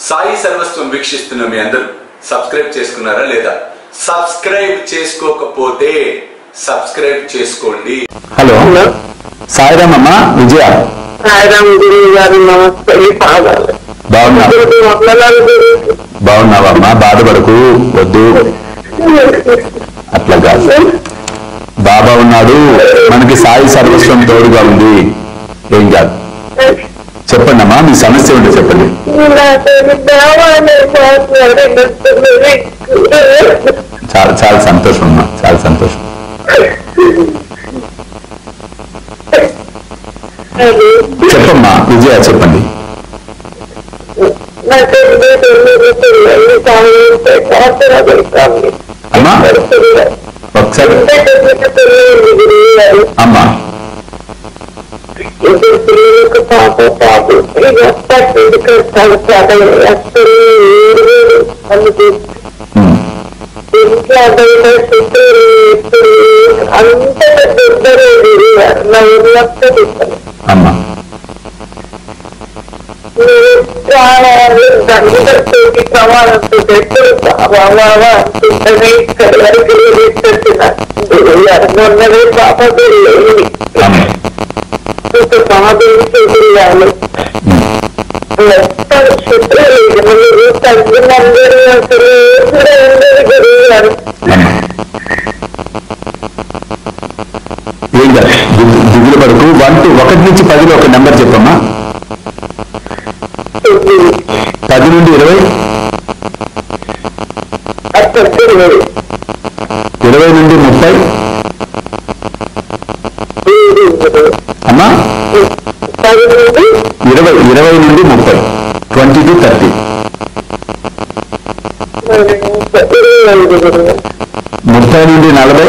సాయి సర్వస్వం వీక్షిస్తున్న మీ అందరూ సబ్స్క్రైబ్ చేసుకున్నారా లేదా సబ్స్క్రైబ్ చేసుకోకపోతే సబ్స్క్రైబ్ చేసుకోండి హలో హలో సాయిరామ్ అమ్మా విజయ సాయిరామ్ గురువు గారు నమస్తే ఈ పాదాలు బాగున్నా గురువు వందనాలు గురువు. బాగున్నావమ్మా బాధపడకు వద్దు అట్లా కాదు బాబా ఉన్నాడు మనకి సాయి సర్వస్వం తోడుగా ఉంది ఏం కాదు చెప్పండి అమ్మా మీ సమస్య ఉంటే చెప్పండి నాతోని కావాలి మాట్లాడినట్టున్నది. చాలా చాలా సంతోషం అమ్మా చాలా సంతోషం అది చెప్పమ్మా విజయ చెప్పండి నాకు ఎన్నో తొమ్మిది పిల్లలు కావాలి పాత్ర పెడతాను అమ్మా ఒకసారి పిల్లలు గురువు గారు అమ్మా ఇద్దరు పిల్లలకు పాప పాపు పన్నెండు కష్టాలు చదవదు అసలు ఏడు వేలు అందుకు ఉమ్, ఇంట్లో బయట చుట్టూ ఇప్పుడు అంత పెద్దరు నా ఊర్లో చెప్పాను అమ్మా ప్రాణాలు దండతోటి ప్రమాణంతో ఎప్పుడు బాబా అంటుంటేనే ఇక్కడ వరకు తీసుకొచ్చిన మొన్ననే పాప పెళ్ళి అమ్మా ఇంత సమాధి చేయాలి ఉమ్, మొత్తం శత్రువులు తగ్గినందరూ అసలు కూడా ఉండదు గురువు గారు అమ్మా ఏం కాదు దిగు- దిగులు పడుకు వన్ టు ఒకటి నుంచి పదిలో ఒక నెంబర్ చెప్పమ్మా పది నుండి ఇరవై అక్కడ ఇరవై నుండి ముప్పై అమ్మా పది నుండి ఇరవై ఇరవై నుండి ముప్పై ట్వంటీ టు థర్టీ ఇరవై ఐదు గురువు ముప్పై నుండి నలభై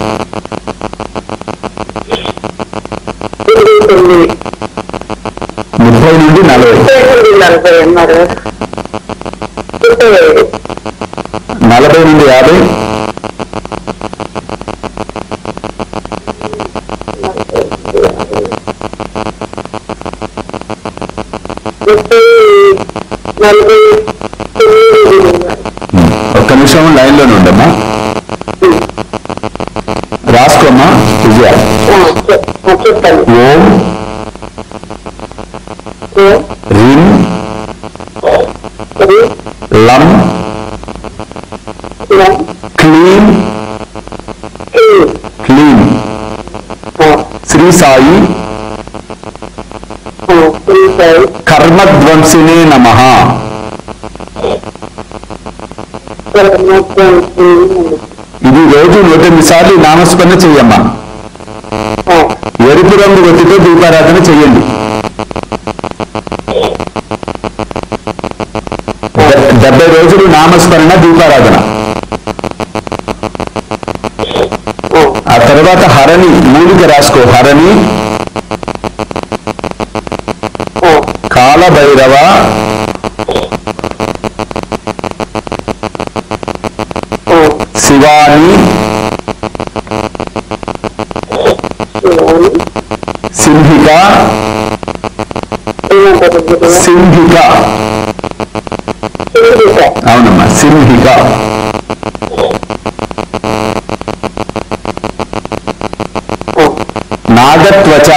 ఇరవై తొమ్మిది ముప్పై నుండి నలభై ముప్పై నుండి నలభై అన్నారు ముప్పై ఐదు నలభై నుండి యాభై ముప్పై నలభై తొమ్మిది గురువు గారు ఉమ్, ఒక్క నిమిషం లైన్లోనే ఉండమ్మా రాసుకోమ్మా విజయ ఆ, చెప్- ఆ, చెప్పండి ఓం ఓ, రిం ఇది, లం ఇలా, క్లీం ఇది, క్లీం ఆ, శ్రీ సాయి ఆ, ఇది, కర్మధ్వంసినే నమ మొత్తం ఇది, ఇది రోజు నూట ఎనిమిది సార్లు ఈ నామస్మరణ చెయ్యమ్మా ఆ, ఎరుపు రంగు ఒత్తితో దీపారాధన చెయ్యండి డె- డెబ్బై రోజులు నామస్మరణ దీపారాధన ఆ, ఆ తర్వాత హరణి మూలిక రాసుకో హరణి ఆ, కాలభైరవ ఆ, శివాని శివాని, సింహిక ఏమంటారు గురువు? సింహిక సింహిక, అవునమ్మా సింహిక ఆ, నాగత్వచ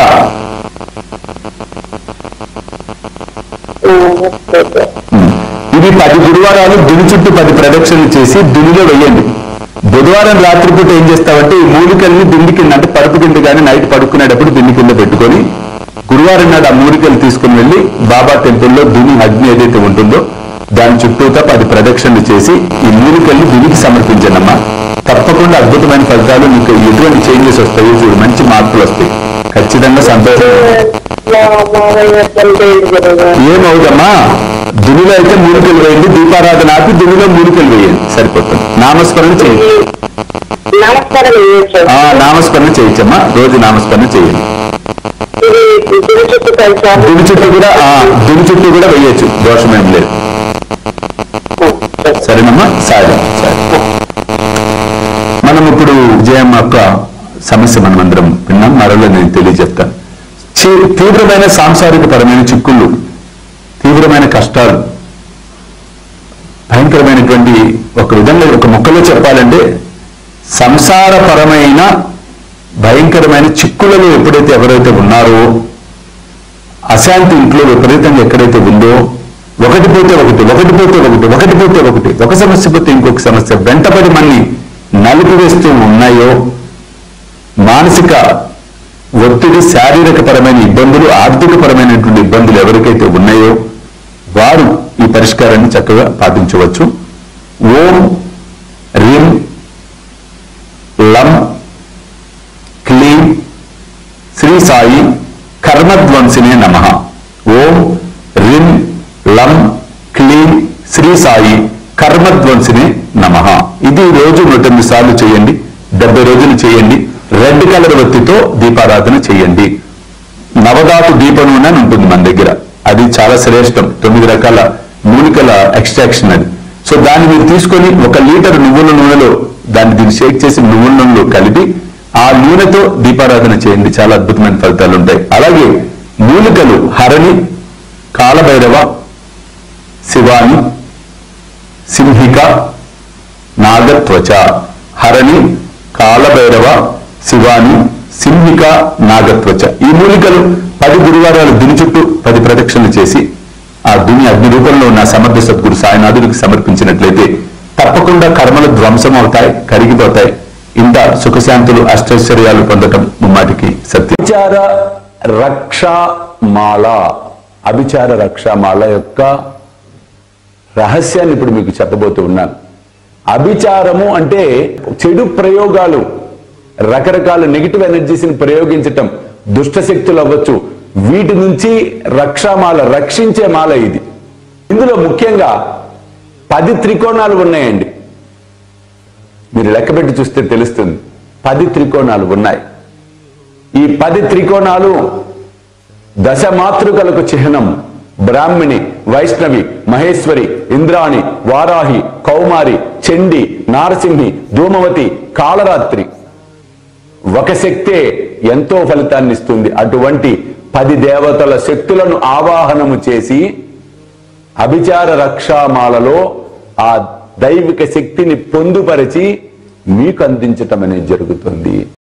ఆ, ఉమ్. ఇవి పది గురువారాలు దుని చుట్టూ పది ప్రదక్షిణలు చేసి దునిలో వెయ్యండి బుధవారం రాత్రిపూట ఏం చేస్తావంటే ఈ మూలికల్ని దిండి కింద అంటే పరుపు కింద కానీ నైట్ పడుకునేటప్పుడు దిండి కింద పెట్టుకొని గురువారం నాడు ఆ మూలికలు తీసుకుని వెళ్ళి బాబా టెంపుల్లో దుని అగ్ని ఏదైతే ఉంటుందో దాని చుట్టూతా పది ప్రదక్షిణలు చేసి ఈ మూలికల్ని దునికి సమర్పించండి అమ్మా తప్పకుండా అద్భుతమైన ఫలితాలు మీకు ఎటువంటి చేంజెస్ వస్తాయి చూడు మంచి మార్పులు వస్తాయి ఖచ్చితంగా సంతోషం మా మామయ్య తండ్రి గురువు ఏమవుదమ్మా దునిలో అయితే మూలికలు వేయండి దీపారాధన ఆపి దునిలో మూలికలు వేయండి సరిపోతుంది నామస్మరణ చేయండి నమస్కారం చేయొచ్చు ఆ నామస్మరణ చేయొచ్చమ్మా రోజు నామస్మరణ చేయండి ఇది గుడి చుట్టూ కలిసారు దుని చుట్టూ కూడా ఆ దుని చుట్టూ కూడా వేయొచ్చు దోషమేం లేదు సరేనమ్మా సరే సరే మనం ఇప్పుడు విజయమ్మ యొక్క సమస్య మనం అందరం విన్నాం మరలో నేను తెలియజెప్తాను చి- తీవ్రమైన సాంసారిక పరమైన చిక్కుళ్ళు తీవ్రమైన కష్టాలు ఒక విధంగా ఒక ముక్కలో చెప్పాలంటే సంసారపరమైన భయంకరమైన చిక్కులలో ఎప్పుడైతే ఎవరైతే ఉన్నారో అశాంతి ఇంట్లో విపరీతంగా ఎక్కడైతే ఉందో ఒకటి పోతే ఒకటి ఒకటి పోతే ఒకటి ఒకటి పోతే ఒకటి ఒక సమస్య పోతే ఇంకొక సమస్య వెంటబడి మన్ని నలిపివేస్తూ ఉన్నాయో మానసిక ఒత్తిడి శారీరక పరమైన ఇబ్బందులు ఆర్థిక పరమైనటువంటి ఇబ్బందులు ఎవరికైతే ఉన్నాయో వారు ఈ పరిష్కారాన్ని చక్కగా పాటించవచ్చు ఓం రిం లం క్లీం శ్రీ సాయి కర్మధ్వంసినే నమ ఓం రిం లం క్లీం శ్రీ సాయి కర్మధ్వంసినే నమ ఇది రోజు నూట ఎనిమిది సార్లు చేయండి డెబ్బై రోజులు చేయండి రెడ్ కలర్ వత్తితో దీపారాధన చేయండి నవధాతు దీప నూనె అని ఉంటుంది మన దగ్గర అది చాలా శ్రేష్టం తొమ్మిది రకాల మూలికల ఎక్స్ట్రాక్షన్ అది సో దాన్ని మీరు తీసుకొని ఒక లీటర్ నువ్వుల నూనెలో దాన్ని దీన్ని షేక్ చేసి నువ్వుల నూనెలో కలిపి ఆ నూనెతో దీపారాధన చేయండి చాలా అద్భుతమైన ఫలితాలు ఉంటాయి అలాగే మూలికలు హరణి కాలభైరవ శివాని సింహిక నాగత్వచ హరణి కాలభైరవ శివాని సింహిక నాగత్వచ ఈ మూలికలు పది గురువారాలు దుని చుట్టూ పది ప్రదక్షిణలు చేసి ఆ దుని అగ్ని రూపంలో ఉన్న సమర్థ సద్గురు సాయినాథుడికి సమర్పించినట్లయితే తప్పకుండా కర్మలు ధ్వంసం అవుతాయి కరిగిపోతాయి ఇంత సుఖశాంతులు అష్టైశ్వర్యాలు పొందటం ముమ్మాటికి సత్యం అభిచార రక్షామాల అభిచార రక్షామాల యొక్క రహస్యాన్ని ఇప్పుడు మీకు చెప్పబోతూ ఉన్నాను అభిచారము అంటే చెడు ప్రయోగాలు రకరకాల నెగిటివ్ ఎనర్జీస్ని ప్రయోగించటం దుష్ట శక్తులు అవ్వచ్చు వీటి నుంచి రక్షామాల రక్షించే మాల ఇది ఇందులో ముఖ్యంగా పది త్రికోణాలు ఉన్నాయండి మీరు లెక్కపెట్టి చూస్తే తెలుస్తుంది పది త్రికోణాలు ఉన్నాయి ఈ పది త్రికోణాలు దశ మాతృకలకు చిహ్నం బ్రాహ్మిణి వైష్ణవి మహేశ్వరి ఇంద్రాణి వారాహి కౌమారి చండి నారసింహి ధూమవతి కాళరాత్రి ఒక శక్తే ఎంతో ఫలితాన్ని ఇస్తుంది అటువంటి పది దేవతల శక్తులను ఆవాహనము చేసి అభిచార రక్షామాలలో ఆ దైవిక శక్తిని పొందుపరిచి మీకు అందించటం అనేది జరుగుతుంది